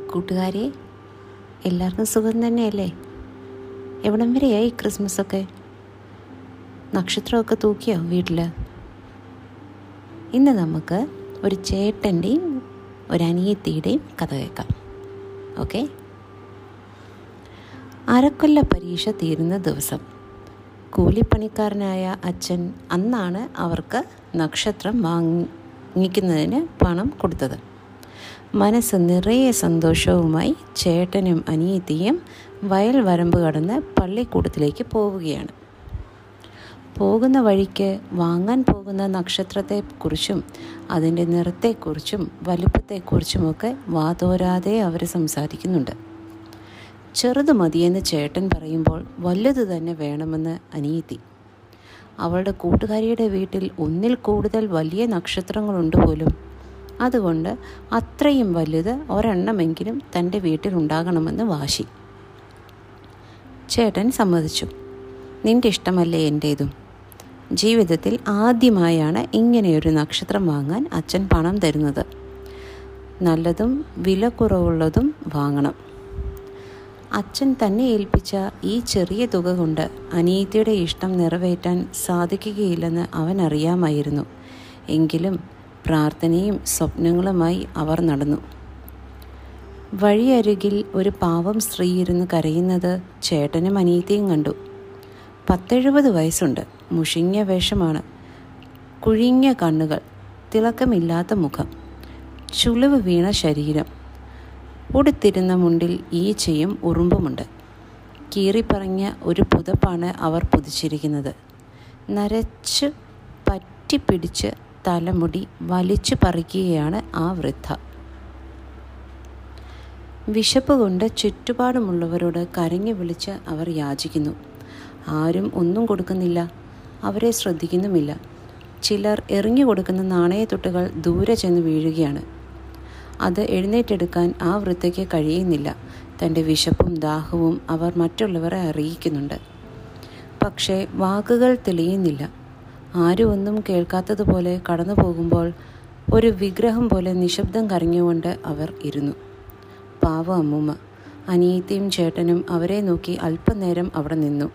കൂട്ടുകാരെ എല്ലാവർക്കും സുഖം തന്നെയല്ലേ എവിടം വരെയായി ക്രിസ്മസൊക്കെ നക്ഷത്രമൊക്കെ തൂക്കിയോ വീട്ടിൽ ഇന്ന് നമുക്ക് ഒരു ചേട്ടൻ്റെയും ഒരു അനിയത്തിയുടെയും കഥ കേൾക്കാം ഓക്കെ അരക്കൊല്ല പരീക്ഷ തീരുന്ന ദിവസം കൂലിപ്പണിക്കാരനായ അച്ഛൻ അന്നാണ് അവർക്ക് നക്ഷത്രം വാങ്ങിക്കുന്നതിന് പണം കൊടുത്തത് മനസ്സ് നിറയെ സന്തോഷവുമായി ചേട്ടനും അനിയത്തിയും വയൽ വരമ്പ് കടന്ന് പള്ളിക്കൂടത്തിലേക്ക് പോവുകയാണ് പോകുന്ന വഴിക്ക് വാങ്ങാൻ പോകുന്ന നക്ഷത്രത്തെക്കുറിച്ചും അതിൻ്റെ നിറത്തെക്കുറിച്ചും വലിപ്പത്തെക്കുറിച്ചുമൊക്കെ വാതോരാതെ അവർ സംസാരിക്കുന്നുണ്ട് ചെറുത് മതിയെന്ന് ചേട്ടൻ പറയുമ്പോൾ വലുത് തന്നെ വേണമെന്ന് അനിയത്തി അവളുടെ കൂട്ടുകാരിയുടെ വീട്ടിൽ ഒന്നിൽ കൂടുതൽ വലിയ നക്ഷത്രങ്ങളുണ്ട് പോലും അതുകൊണ്ട് അത്രയും വലുത് ഒരെണ്ണമെങ്കിലും തൻ്റെ വീട്ടിൽ ഉണ്ടാകണമെന്ന് വാശി ചേട്ടൻ സമ്മതിച്ചു നിന്റെ ഇഷ്ടമല്ലേ എൻ്റേതും ജീവിതത്തിൽ ആദ്യമായാണ് ഇങ്ങനെയൊരു നക്ഷത്രം വാങ്ങാൻ അച്ഛൻ പണം തരുന്നത് നല്ലതും വില കുറവുള്ളതും വാങ്ങണം അച്ഛൻ തന്നെ ഏൽപ്പിച്ച ഈ ചെറിയ തുക കൊണ്ട് അനിയത്തിയുടെ ഇഷ്ടം നിറവേറ്റാൻ സാധിക്കുകയില്ലെന്ന് അവൻ അറിയാമായിരുന്നു എങ്കിലും പ്രാർത്ഥനയും സ്വപ്നങ്ങളുമായി അവർ നടന്നു വഴിയരികിൽ ഒരു പാവം സ്ത്രീ ഇരുന്ന് കരയുന്നത് ചേട്ടനും അനിയത്തിയും കണ്ടു പത്തെഴുപത് വയസ്സുണ്ട് മുഷിഞ്ഞ വേഷമാണ് കുഴിഞ്ഞ കണ്ണുകൾ തിളക്കമില്ലാത്ത മുഖം ചുളിവ് വീണ ശരീരം ഉടുത്തിരുന്ന മുണ്ടിൽ ഈച്ചയും ഉറുമ്പുമുണ്ട് കീറിപ്പറഞ്ഞ ഒരു പുതപ്പാണ് അവർ പുതിച്ചിരിക്കുന്നത് നരച്ച് പറ്റിപ്പിടിച്ച് തലമുടി വലിച്ചു പറിക്കുകയാണ് ആ വൃദ്ധ വിശപ്പ് കൊണ്ട് ചുറ്റുപാടുമുള്ളവരോട് കരഞ്ഞു വിളിച്ച് അവർ യാചിക്കുന്നു ആരും ഒന്നും കൊടുക്കുന്നില്ല അവരെ ശ്രദ്ധിക്കുന്നുമില്ല ചിലർ എറിഞ്ഞു കൊടുക്കുന്ന നാണയത്തൊട്ടുകൾ ദൂരെ ചെന്ന് വീഴുകയാണ് അത് എഴുന്നേറ്റെടുക്കാൻ ആ വൃദ്ധയ്ക്ക് കഴിയുന്നില്ല തൻ്റെ വിശപ്പും ദാഹവും അവർ മറ്റുള്ളവരെ അറിയിക്കുന്നുണ്ട് പക്ഷേ വാക്കുകൾ തെളിയുന്നില്ല ആരും ഒന്നും കേൾക്കാത്തതുപോലെ കടന്നു പോകുമ്പോൾ ഒരു വിഗ്രഹം പോലെ നിശബ്ദം കരഞ്ഞുകൊണ്ട് അവർ ഇരുന്നു പാവ അമ്മൂമ്മ അനിയത്തിയും ചേട്ടനും അവരെ നോക്കി അല്പനേരം അവിടെ നിന്നു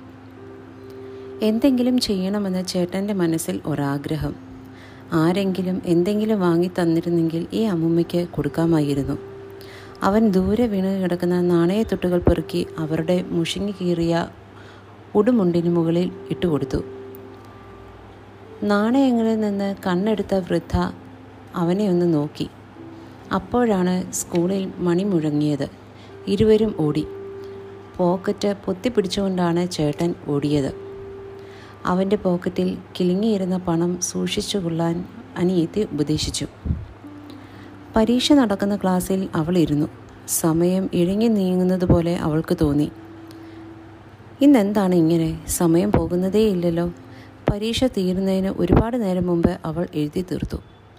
എന്തെങ്കിലും ചെയ്യണമെന്ന് ചേട്ടൻ്റെ മനസ്സിൽ ഒരാഗ്രഹം ആരെങ്കിലും എന്തെങ്കിലും വാങ്ങി തന്നിരുന്നെങ്കിൽ ഈ അമ്മുമ്മയ്ക്ക് കൊടുക്കാമായിരുന്നു അവൻ ദൂരെ വീണ് കിടക്കുന്ന നാണയത്തൊട്ടുകൾ പെറുക്കി അവരുടെ മുഷിങ്ങി കീറിയ ഉടുമുണ്ടിന് മുകളിൽ ഇട്ടുകൊടുത്തു നാണയങ്ങളിൽ നിന്ന് കണ്ണെടുത്ത വൃദ്ധ അവനെ ഒന്ന് നോക്കി അപ്പോഴാണ് സ്കൂളിൽ മണി മുഴങ്ങിയത് ഇരുവരും ഓടി പോക്കറ്റ് പൊത്തിപ്പിടിച്ചുകൊണ്ടാണ് ചേട്ടൻ ഓടിയത് അവൻ്റെ പോക്കറ്റിൽ കിലുങ്ങിയിരുന്ന പണം സൂക്ഷിച്ചു കൊള്ളാൻ അനിയത്തി ഉപദേശിച്ചു പരീക്ഷ നടക്കുന്ന ക്ലാസ്സിൽ അവൾ ഇരുന്നു സമയം ഇഴങ്ങി നീങ്ങുന്നത് പോലെ അവൾക്ക് തോന്നി ഇന്നെന്താണ് ഇങ്ങനെ സമയം പോകുന്നതേ ഇല്ലല്ലോ പരീക്ഷ തീരുന്നതിന് ഒരുപാട് നേരം മുമ്പ് അവൾ എഴുതി തീർത്തു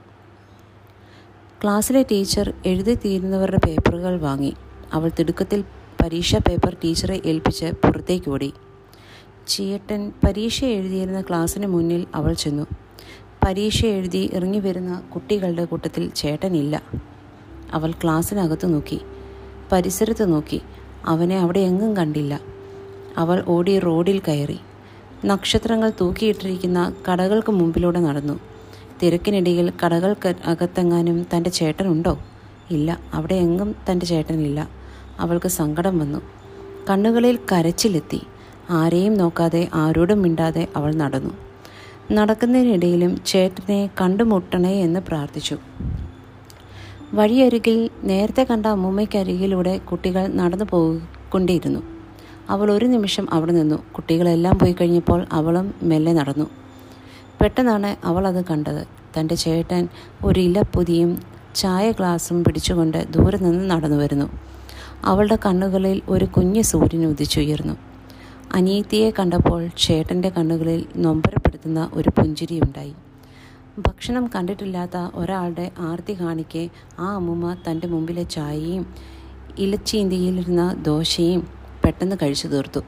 ക്ലാസ്സിലെ ടീച്ചർ എഴുതി തീരുന്നവരുടെ പേപ്പറുകൾ വാങ്ങി അവൾ തിടുക്കത്തിൽ പരീക്ഷാ പേപ്പർ ടീച്ചറെ ഏൽപ്പിച്ച് പുറത്തേക്ക് ഓടി ചിയേട്ടൻ പരീക്ഷ എഴുതിയിരുന്ന ക്ലാസ്സിന് മുന്നിൽ അവൾ ചെന്നു പരീക്ഷ എഴുതി ഇറങ്ങി വരുന്ന കുട്ടികളുടെ കൂട്ടത്തിൽ ചേട്ടനില്ല അവൾ ക്ലാസ്സിനകത്ത് നോക്കി പരിസരത്ത് നോക്കി അവനെ അവിടെ എങ്ങും കണ്ടില്ല അവൾ ഓടി റോഡിൽ കയറി നക്ഷത്രങ്ങൾ തൂക്കിയിട്ടിരിക്കുന്ന കടകൾക്ക് മുമ്പിലൂടെ നടന്നു തിരക്കിനിടയിൽ കടകൾക്ക് അകത്തെങ്ങാനും തൻ്റെ ചേട്ടനുണ്ടോ ഇല്ല അവിടെ എങ്ങും തൻ്റെ ചേട്ടനില്ല അവൾക്ക് സങ്കടം വന്നു കണ്ണുകളിൽ കരച്ചിലെത്തി ആരെയും നോക്കാതെ ആരോടും മിണ്ടാതെ അവൾ നടന്നു നടക്കുന്നതിനിടയിലും ചേട്ടനെ കണ്ടുമുട്ടണേ എന്ന് പ്രാർത്ഥിച്ചു വഴിയരികിൽ നേരത്തെ കണ്ട അമ്മൂമ്മയ്ക്കരികിലൂടെ കുട്ടികൾ നടന്നു പോയിക്കൊണ്ടിരുന്നു അവൾ ഒരു നിമിഷം അവിടെ നിന്നു കുട്ടികളെല്ലാം പോയി കഴിഞ്ഞപ്പോൾ അവളും മെല്ലെ നടന്നു പെട്ടെന്നാണ് അവൾ അത് കണ്ടത് തൻ്റെ ചേട്ടൻ ഒരു ഇലപ്പൊതിയും ചായ ഗ്ലാസും പിടിച്ചുകൊണ്ട് ദൂരെ നിന്ന് നടന്നു വരുന്നു അവളുടെ കണ്ണുകളിൽ ഒരു കുഞ്ഞു സൂര്യൻ ഉദിച്ചുയർന്നു അനിയത്തിയെ കണ്ടപ്പോൾ ചേട്ടൻ്റെ കണ്ണുകളിൽ നൊമ്പരപ്പെടുത്തുന്ന ഒരു പുഞ്ചിരിയുണ്ടായി ഭക്ഷണം കണ്ടിട്ടില്ലാത്ത ഒരാളുടെ ആർത്തി കാണിക്കെ ആ അമ്മുമ്മ തൻ്റെ മുമ്പിലെ ചായയും ഇലച്ചീന്തിയിലിരുന്ന ദോശയും പെട്ടെന്ന് കഴിച്ചു തീർത്തു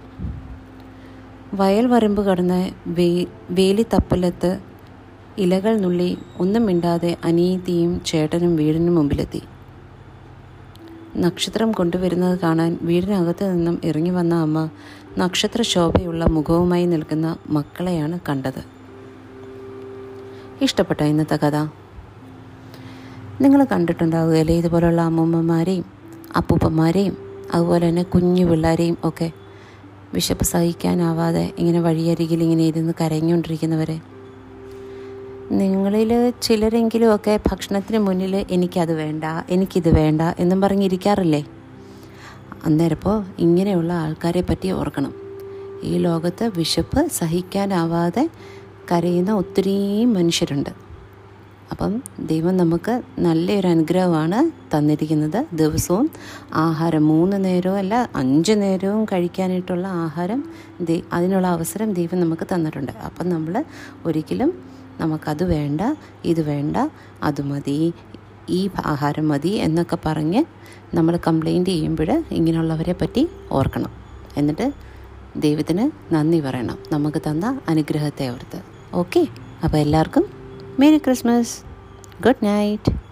വയൽ വരമ്പ് കടന്ന് വേ വേലിത്തപ്പലത്ത് ഇലകൾ നുള്ളി ഒന്നും മിണ്ടാതെ അനിയത്തിയും ചേട്ടനും വീടിന് മുമ്പിലെത്തി നക്ഷത്രം കൊണ്ടുവരുന്നത് കാണാൻ വീടിനകത്ത് നിന്നും ഇറങ്ങി വന്ന അമ്മ നക്ഷത്ര ശോഭയുള്ള മുഖവുമായി നിൽക്കുന്ന മക്കളെയാണ് കണ്ടത് ഇഷ്ടപ്പെട്ട ഇന്നത്തെ കഥ നിങ്ങൾ കണ്ടിട്ടുണ്ടാവുകയല്ലേ ഇതുപോലുള്ള അമ്മൂമ്മമാരെയും അപ്പൂപ്പന്മാരെയും അതുപോലെ തന്നെ കുഞ്ഞു പിള്ളേരെയും ഒക്കെ വിശപ്പ് സഹിക്കാനാവാതെ ഇങ്ങനെ വഴിയരികിൽ ഇങ്ങനെ ഇരുന്ന് കരഞ്ഞുകൊണ്ടിരിക്കുന്നവരെ നിങ്ങളിൽ ചിലരെങ്കിലുമൊക്കെ ഭക്ഷണത്തിന് മുന്നിൽ എനിക്കത് വേണ്ട എനിക്കിത് വേണ്ട എന്നും പറഞ്ഞിരിക്കാറില്ലേ അന്നേരപ്പോൾ ഇങ്ങനെയുള്ള ആൾക്കാരെ പറ്റി ഓർക്കണം ഈ ലോകത്ത് വിശപ്പ് സഹിക്കാനാവാതെ കരയുന്ന ഒത്തിരി മനുഷ്യരുണ്ട് അപ്പം ദൈവം നമുക്ക് നല്ലൊരു അനുഗ്രഹമാണ് തന്നിരിക്കുന്നത് ദിവസവും ആഹാരം മൂന്ന് നേരവും അല്ല അഞ്ച് നേരവും കഴിക്കാനായിട്ടുള്ള ആഹാരം അതിനുള്ള അവസരം ദൈവം നമുക്ക് തന്നിട്ടുണ്ട് അപ്പം നമ്മൾ ഒരിക്കലും നമുക്കത് വേണ്ട ഇത് വേണ്ട അത് മതി ഈ ആഹാരം മതി എന്നൊക്കെ പറഞ്ഞ് നമ്മൾ കംപ്ലൈൻറ്റ് ചെയ്യുമ്പോൾ ഇങ്ങനെയുള്ളവരെ പറ്റി ഓർക്കണം എന്നിട്ട് ദൈവത്തിന് നന്ദി പറയണം നമുക്ക് തന്ന അനുഗ്രഹത്തെ ഓർത്ത് ഓക്കെ അപ്പോൾ എല്ലാവർക്കും മേരി ക്രിസ്മസ് ഗുഡ് നൈറ്റ്